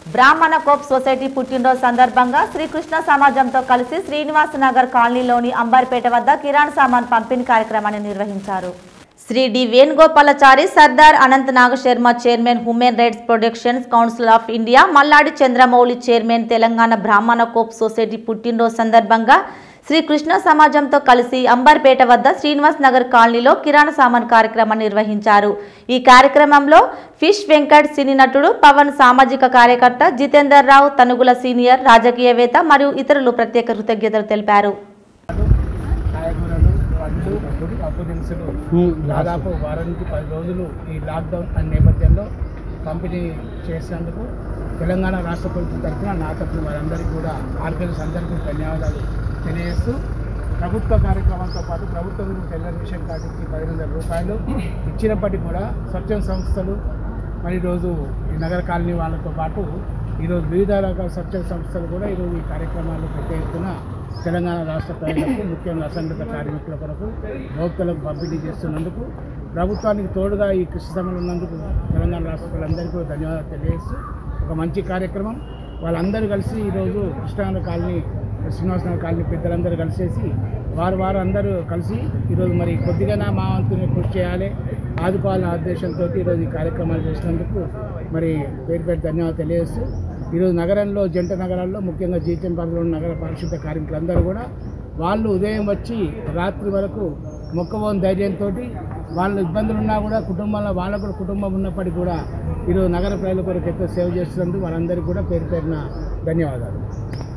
బ్రాహ్మణ co-op society పుట్టినరోజు సందర్భంగా శ్రీకృష్ణ సమాజంతో కలిసి శ్రీనివాస నగర్ కాలనీలోని అంబార్పేట వద్ద కిరాణా సామాన్ పంపిణీ కార్యక్రమాన్ని నిర్వహించారు Shri D Venugopalachari Sardar Anant Naga Sharma chairman human rights protections council of India Malladi Chandramouli chairman Telangana Brahmana co-op society పుట్టినరోజు సందర్భంగా శ్రీ కృష్ణ సమాజంతో కలిసి అంబర్పేట వద్ద శ్రీనివాస్ నగర్ కాలనీలో కిరాణా సామాన్ కార్యక్రమాన్ని నిర్వహించారు ఈ కార్యక్రమంలో ఫిష్ వెంకట్ సినీ నటుడు పవన్ సామాజిక కార్యకర్త జితేందర్ రావు తనుగుల సీనియర్ రాజకీయవేత్త మరియు ఇతరులు ప్రత్యేక కృతజ్ఞతలు తెలిపారు కాయగూరలు పండ్లు పప్పు దినుసులు దాదాపు వారం నుంచి పది రోజులు ఈ లాక్డౌన్ అనే నేపథ్యంలో పంపిణీ చేసినందుకు తెలంగాణ రాష్ట్ర ప్రభుత్వం తరఫున నా తరఫున వారందరికీ కూడా ఆర్గనైజర్స్ అందరికీ తెలియజేస్తూ తెలియజేస్తూ ప్రభుత్వ కార్యక్రమంతో పాటు ప్రభుత్వం నుంచి తెల్ల రేషన్ కార్డుకి పదిహేను వందల రూపాయలు ఇచ్చినప్పటికీ కూడా స్వచ్ఛంద సంస్థలు మరి ఈరోజు ఈ నగర కాలనీ వాళ్ళతో పాటు ఈరోజు వివిధ రకాల స్వచ్ఛంద సంస్థలు కూడా ఈరోజు ఈ కార్యక్రమాలు పెద్ద ఎత్తున తెలంగాణ రాష్ట్ర ప్రజలకు ముఖ్యంగా అసంఘటిత కార్మికుల కొరకు భోక్తలకు పంపిణీ చేస్తున్నందుకు ప్రభుత్వానికి తోడుగా ఈ కృషి సమయంలో ఉన్నందుకు తెలంగాణ రాష్ట్ర ప్రజలందరికీ కూడా ధన్యవాదాలు తెలియజేస్తూ ఒక మంచి కార్యక్రమం వాళ్ళందరూ కలిసి ఈరోజు కృష్ణానగర్ కాలనీ శ్రీనివాసనగర్ కాలనీ పెద్దలందరూ కలిసేసి వారు వారు అందరూ కలిసి ఈరోజు మరి కొద్దిగా మా వంతుని కృషి చేయాలి ఆదుకోవాలనే ఉద్దేశంతో ఈరోజు ఈ కార్యక్రమాలు చేసినందుకు మరి పేరు పేరు ధన్యవాదాలు తెలియజేస్తూ ఈరోజు నగరంలో జంట నగరాల్లో ముఖ్యంగా జీతం పరిధిలో ఉన్న నగర పారిశుద్ధ కార్మికులందరూ కూడా వాళ్ళు ఉదయం వచ్చి రాత్రి వరకు మొక్కబోని ధైర్యంతో వాళ్ళు ఇబ్బందులు ఉన్నా కూడా కుటుంబంలో వాళ్ళకు కూడా కుటుంబం ఉన్నప్పటికీ కూడా ఈరోజు నగర ప్రజల కొరకు ఎక్కువ సేవ చేస్తున్నందుకు వాళ్ళందరికీ కూడా పేరు పేరున ధన్యవాదాలు